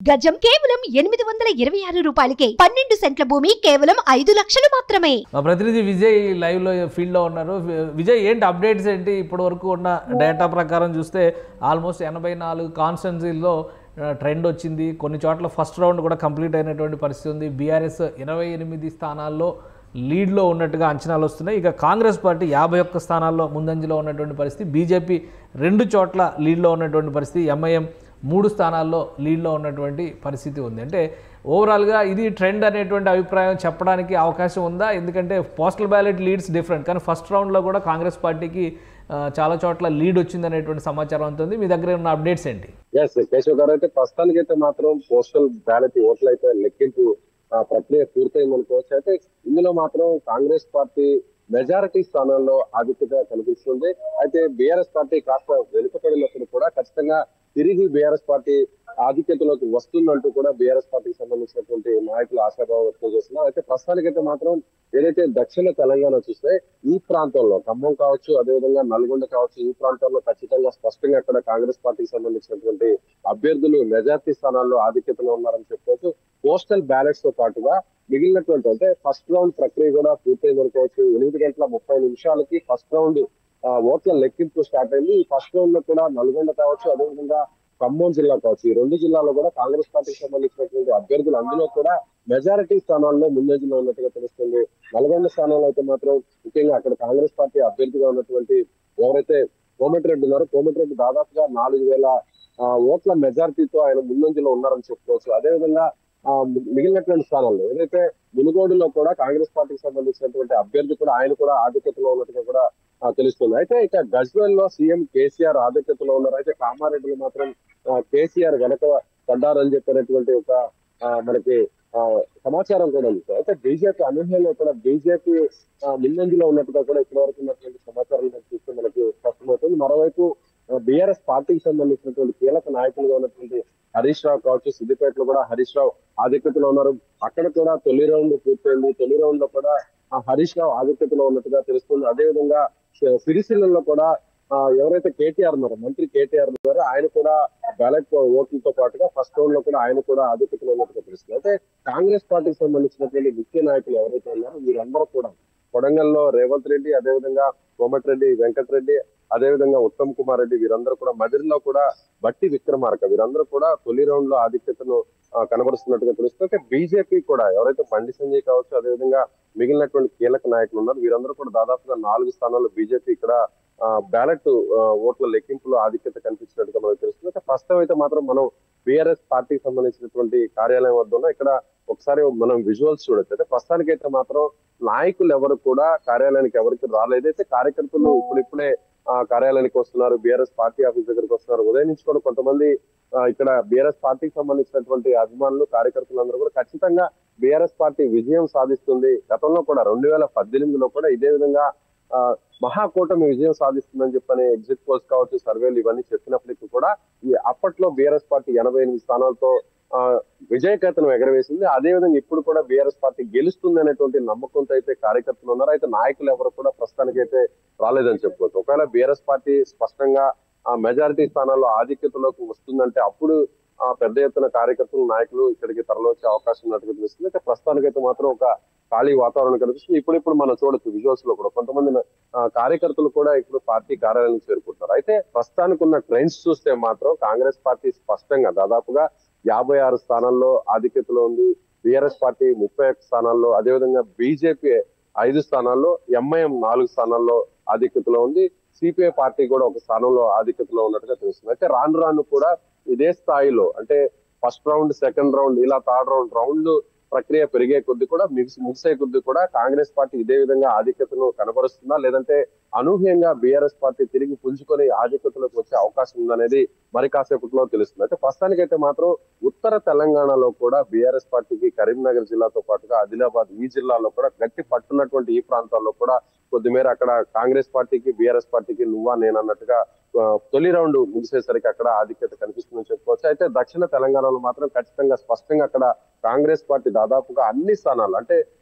గజం కేవలం ఎనిమిది వందల ఇరవై ఆరు రూపాయలకే పన్నెండు సెంట్ల భూమి కేవలం ఐదు లక్షలు మాత్రమే మా ప్రతినిధి విజయ్ లైవ్లో ఫీల్డ్లో ఉన్నారు వి- విజయ్ ఏంటి అప్డేట్స్ ఏంటి ఇప్పటి వరకు ఉన్న డేటా ప్రకారం చూస్తే ఆల్మోస్ట్ ఎనభై నాలుగు కాన్స్టెన్సీల్లో ట్రెండ్ వచ్చింది కొన్ని చోట్ల ఫస్ట్ రౌండ్ కూడా కంప్లీట్ అయినటువంటి పరిస్థితి ఉంది బీఆర్ఎస్ ఇరవై ఎనిమిది స్థానాల్లో లీడ్లో ఉన్నట్టుగా అంచనాలు వస్తున్నాయి ఇక కాంగ్రెస్ పార్టీ యాభై ఒక్క స్థానాల్లో ముందంజలో ఉన్నటువంటి పరిస్థితి బీజేపీ రెండు చోట్ల లీడ్లో ఉన్నటువంటి పరిస్థితి ఎంఐఎం మూడు స్థానాల్లో లీడ్లో ఉన్నటువంటి పరిస్థితి ఉంది అంటే ఓవరాల్గా ఇది ట్రెండ్ అనేటువంటి అభిప్రాయం చెప్పడానికి అవకాశం ఉందా ఎందుకంటే పోస్టల్ బ్యాలెట్ లీడ్స్ డిఫరెంట్ కానీ ఫస్ట్ రౌండ్లో కూడా కాంగ్రెస్ పార్టీకి ఆ, చాలా చోట్ల లీడ్ వచ్చింది అనేటువంటి సమాచారం ఉంటుంది మీ దగ్గర ఉన్న అప్డేట్స్ ఏంటి ఎస్ కేశవ్ గారు అయితే ప్రస్తుతానికి అయితే మాత్రం పోస్టల్ బ్యాలెట్ ఓట్లు అయితే లెక్కింపు ఆ, ప్రక్రియ పూర్తయింది అనుకోవచ్చు అయితే ఇందులో మాత్రం కాంగ్రెస్ పార్టీ మెజారిటీ స్థానాల్లో ఆధిక్యత కనిపిస్తుంది అయితే బీఆర్ఎస్ పార్టీ కాస్త వెనుకపడినప్పుడు కూడా ఖచ్చితంగా తిరిగి బీఆర్ఎస్ పార్టీ ఆధిక్యతలోకి వస్తుందంటూ కూడా బీఆర్ఎస్ పార్టీకి సంబంధించినటువంటి నాయకులు ఆశాభావం వ్యక్తం చేస్తున్నారు అయితే ప్రస్తుతానికైతే మాత్రం ఏదైతే దక్షిణ తెలంగాణ చూస్తే ఈ ప్రాంతంలో ఖమ్మం కావచ్చు అదేవిధంగా నల్గొండ కావచ్చు ఈ ప్రాంతాల్లో ఖచ్చితంగా స్పష్టంగా అక్కడ కాంగ్రెస్ పార్టీకి సంబంధించినటువంటి అభ్యర్థులు మెజార్టీ స్థానాల్లో ఆధిక్యతలో ఉన్నారని చెప్పుకోవచ్చు పోస్టల్ బ్యాలెట్స్ తో పాటుగా మిగిలినటువంటి అంటే ఫస్ట్ రౌండ్ ప్రక్రియ కూడా పూర్తయింది అనుకోవచ్చు ఎనిమిది గంటల ముప్పై నిమిషాలకి ఫస్ట్ రౌండ్ ఆ, ఓట్ల లెక్కింపు స్టార్ట్ అయింది ఈ ఫస్ట్ రౌండ్ లో కూడా నల్గొండ కావచ్చు అదేవిధంగా ఖమ్మం జిల్లా కావచ్చు ఈ రెండు జిల్లాలో కూడా కాంగ్రెస్ పార్టీకి సంబంధించినటువంటి అభ్యర్థులు అందులో కూడా మెజారిటీ స్థానాల్లో ముందంజలో ఉన్నట్టుగా తెలుస్తుంది నల్గొండ స్థానంలో అయితే మాత్రం ముఖ్యంగా అక్కడ కాంగ్రెస్ పార్టీ అభ్యర్థిగా ఉన్నటువంటి ఎవరైతే కోమటిరెడ్డి ఉన్నారో కోమటిరెడ్డి దాదాపుగా నాలుగు వేల ఆ, ఓట్ల మెజారిటీతో ఆయన ముందంజలో ఉన్నారని చెప్పుకోవచ్చు అదేవిధంగా ఆ, మి- మిగిలినటువంటి స్థానాల్లో ఏదైతే మునుగోడులో కూడా కాంగ్రెస్ పార్టీకి సంబంధించినటువంటి అభ్యర్థి కూడా ఆయన కూడా ఆధిక్యతలో ఉన్నట్టుగా కూడా ఆ, తెలుస్తుంది అయితే ఇక గజ్వేల్ లో సీఎం కేసీఆర్ ఆధిక్యతలో ఉన్నారు అయితే కామారెడ్డిలో మాత్రం ఆ, కేసీఆర్ వెనక పడ్డారని చెప్పినటువంటి ఒక ఆ, మనకి ఆ, సమాచారం కూడా ఉంది అయితే బీజేపీ అనూహ్యంగా కూడా బీజేపీ ముందంజలో ఉన్నట్టుగా కూడా ఇప్పటి వరకు ఉన్నటువంటి సమాచారం చూస్తే మనకి స్పష్టమవుతుంది మరోవైపు బీఆర్ఎస్ పార్టీకి సంబంధించినటువంటి కీలక నాయకులుగా ఉన్నటువంటి హరీష్ రావు కావచ్చు సిద్దిపేటలో కూడా హరీష్ రావు ఆధిక్యతలో ఉన్నారు అక్కడ కూడా తొలి రౌండ్ పూర్తయింది తొలి రౌండ్ లో కూడా ఆ హరీష్ రావు ఆధిక్యతలో ఉన్నట్టుగా తెలుస్తుంది అదేవిధంగా సి- సిరిసిల్లలో కూడా ఆ, ఎవరైతే కేటీఆర్ ఉన్నారో మంత్రి కేటీఆర్ ఉన్నారో ఆయన కూడా బ్యాలెట్ ఓట్లతో పాటుగా ఫస్ట్ రౌండ్ లో కూడా ఆయన కూడా ఆధిక్యతలో ఉన్నట్టుగా తెలుస్తుంది అయితే కాంగ్రెస్ పార్టీకి సంబంధించినటువంటి ముఖ్య నాయకులు ఎవరైతే ఉన్నారో వీరందరూ కూడా కొడంగల్లో రేవంత్ రెడ్డి అదేవిధంగా కోమటిరెడ్డి వెంకటరెడ్డి అదేవిధంగా ఉత్తమ్ కుమార్ రెడ్డి వీరందరూ కూడా మదిరిలో కూడా బట్టి విక్రమార్క వీరందరూ కూడా తొలి రౌండ్ లో ఆధిక్యతను ఆ, కనబరుస్తున్నట్టుగా తెలుస్తుంది అయితే బీజేపీ కూడా ఎవరైతే బండి సంజయ్ కావచ్చు అదేవిధంగా మిగిలినటువంటి కీలక నాయకులు ఉన్నారు వీరందరూ కూడా దాదాపుగా నాలుగు స్థానాల్లో బీజేపీ ఇక్కడ బ్యాలెట్ ఓట్ల లెక్కింపులో ఆధిక్యత కనిపించినట్టుగా మనకు తెలుస్తుంది అయితే ప్రస్తుతం అయితే మాత్రం మనం బీఆర్ఎస్ పార్టీకి సంబంధించినటువంటి కార్యాలయం వద్ద ఉన్నాం ఇక్కడ ఒకసారి మనం విజువల్స్ చూడొచ్చు అయితే ప్రస్తుతానికైతే మాత్రం నాయకులు ఎవరు కూడా కార్యాలయానికి ఎవరికి రాలేదు అయితే కార్యకర్తలు ఇప్పుడిప్పుడే ఆ కార్యాలయానికి వస్తున్నారు బీఆర్ఎస్ పార్టీ ఆఫీస్ దగ్గరికి వస్తున్నారు ఉదయం నుంచి కూడా కొంతమంది ఆ, ఇక్కడ బీఆర్ఎస్ పార్టీకి సంబంధించినటువంటి అభిమానులు కార్యకర్తలందరూ కూడా ఖచ్చితంగా బీఆర్ఎస్ పార్టీ విజయం సాధిస్తుంది గతంలో కూడా రెండు వేల పద్దెనిమిదిలో కూడా ఇదే విధంగా ఆ, మహాకూటమి విజయం సాధిస్తుందని చెప్పని ఎగ్జిట్ పోల్స్ కావచ్చు సర్వేలు ఇవన్నీ చెప్పినప్పటికీ కూడా ఈ అప్పట్లో బీఆర్ఎస్ పార్టీ ఎనభై ఎనిమిది స్థానాలతో ఆ, విజయకేతనం ఎగరవేసింది అదే విధంగా ఇప్పుడు కూడా బీఆర్ఎస్ పార్టీ గెలుస్తుంది అనేటువంటి నమ్మకంతో అయితే కార్యకర్తలు ఉన్నారు అయితే నాయకులు ఎవరు కూడా ప్రస్తుతానికైతే రాలేదని చెప్పుకోవచ్చు ఒకవేళ బీఆర్ఎస్ పార్టీ స్పష్టంగా ఆ మెజారిటీ స్థానాల్లో ఆధిక్యతలోకి వస్తుందంటే అప్పుడు ఆ పెద్ద ఎత్తున కార్యకర్తలు నాయకులు ఇక్కడికి తరలివచ్చే అవకాశం ఉన్నట్టుగా తెలుస్తుంది అయితే ప్రస్తుతానికైతే మాత్రం ఒక ఖాళీ వాతావరణం కనిపిస్తుంది ఇప్పుడు ఇప్పుడు మనం చూడొచ్చు విజువల్స్ లో కూడా కొంతమంది ఆ, కార్యకర్తలు కూడా ఇప్పుడు పార్టీ కార్యాలయానికి చేరుకుంటారు అయితే ప్రస్తుతానికి ఉన్న ట్రెండ్స్ చూస్తే మాత్రం కాంగ్రెస్ పార్టీ స్పష్టంగా దాదాపుగా యాభై ఆరు స్థానాల్లో ఆధిక్యతలో ఉంది బీఆర్ఎస్ పార్టీ ముప్పై ఒక్క స్థానాల్లో అదేవిధంగా బీజేపీ ఐదు స్థానాల్లో ఎంఐఎం నాలుగు స్థానాల్లో ఆధిక్యతలో ఉంది సిపిఐ పార్టీ కూడా ఒక స్థానంలో ఆధిక్యతలో ఉన్నట్టుగా తెలుస్తుంది అయితే రాను రాను కూడా ఇదే స్థాయిలో అంటే ఫస్ట్ రౌండ్ సెకండ్ రౌండ్ ఇలా థర్డ్ రౌండ్ రౌండ్ ప్రక్రియ పెరిగే కొద్ది కూడా మిగిసి ముగిసే కొద్ది కూడా కాంగ్రెస్ పార్టీ ఇదే విధంగా ఆధిక్యతను కనబరుస్తుందా లేదంటే అనూహ్యంగా బీఆర్ఎస్ పార్టీ తిరిగి పుంజుకొని ఆధిక్యతలోకి వచ్చే అవకాశం ఉందనేది మరి కాసేపట్లో తెలుస్తుంది అయితే ప్రస్తుతానికైతే మాత్రం ఉత్తర తెలంగాణలో కూడా బీఆర్ఎస్ పార్టీకి కరీంనగర్ జిల్లాతో పాటుగా ఆదిలాబాద్ ఈ జిల్లాలో కూడా గట్టి పట్టున్నటువంటి ఈ ప్రాంతాల్లో కూడా కొద్దిమేర అక్కడ కాంగ్రెస్ పార్టీకి బీఆర్ఎస్ పార్టీకి నువ్వా నేనన్నట్టుగా ఆ, తొలి రౌండ్ ముగిసేసరికి అక్కడ ఆధిక్యత కనిపిస్తుందని చెప్పుకోవచ్చు అయితే దక్షిణ తెలంగాణలో మాత్రం ఖచ్చితంగా స్పష్టంగా అక్కడ కాంగ్రెస్ పార్టీ దాదాపుగా అన్ని స్థానాలు అంటే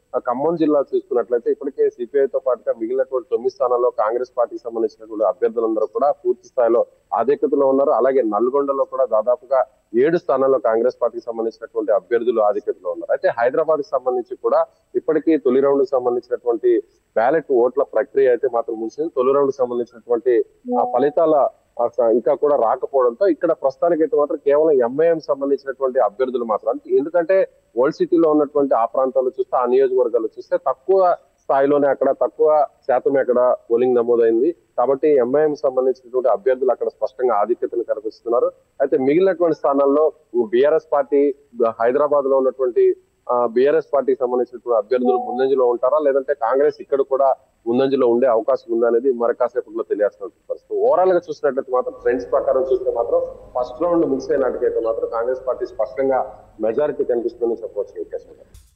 ఆ ఖమ్మం జిల్లా చూసుకున్నట్లయితే ఇప్పటికే సిపిఐ తో పాటుగా మిగిలినటువంటి తొమ్మిది స్థానాల్లో కాంగ్రెస్ పార్టీకి సంబంధించినటువంటి అభ్యర్థులందరూ కూడా పూర్తి స్థాయిలో ఆధిక్యతలో ఉన్నారు అలాగే నల్గొండలో కూడా దాదాపుగా ఏడు స్థానాల్లో కాంగ్రెస్ పార్టీకి సంబంధించినటువంటి అభ్యర్థులు ఆధిక్యతలో ఉన్నారు అయితే హైదరాబాద్ కి సంబంధించి కూడా ఇప్పటికీ తొలి రౌండ్ కి సంబంధించినటువంటి బ్యాలెట్ ఓట్ల ప్రక్రియ అయితే మాత్రం ముగిసింది తొలి రౌండ్ కి సంబంధించినటువంటి ఆ ఫలితాల ఆ స- ఇంకా కూడా రాకపోవడంతో ఇక్కడ ప్రస్తుతానికి అయితే మాత్రం కేవలం ఎంఐఎం సంబంధించినటువంటి అభ్యర్థులు మాత్రం అంటే ఎందుకంటే ఓల్డ్ సిటీలో ఉన్నటువంటి ఆ ప్రాంతాలు చూస్తే ఆ నియోజకవర్గాలు చూస్తే తక్కువ స్థాయిలోనే అక్కడ తక్కువ శాతం అక్కడ పోలింగ్ నమోదైంది కాబట్టి ఎంఐఎం సంబంధించినటువంటి అభ్యర్థులు అక్కడ స్పష్టంగా ఆధిక్యతను కనిపిస్తున్నారు అయితే మిగిలినటువంటి స్థానాల్లో బీఆర్ఎస్ పార్టీ హైదరాబాద్ లో ఉన్నటువంటి బీఆర్ఎస్ పార్టీకి సంబంధించినటువంటి అభ్యర్థులు ముందంజలో ఉంటారా లేదంటే కాంగ్రెస్ ఇక్కడ కూడా ముందంజలో ఉండే అవకాశం ఉందా అనేది మరి కాసేపట్లో తెలియాల్సిన పరిస్థితి ఓవరాల్ గా చూసినట్లయితే మాత్రం ట్రెండ్స్ ప్రకారం చూస్తే మాత్రం ఫస్ట్ రౌండ్ మిస్ అయినట్టుకైతే మాత్రం కాంగ్రెస్ పార్టీ స్పష్టంగా మెజారిటీ కనిపిస్తుందని చెప్పవచ్చు అవకాశం ఉంది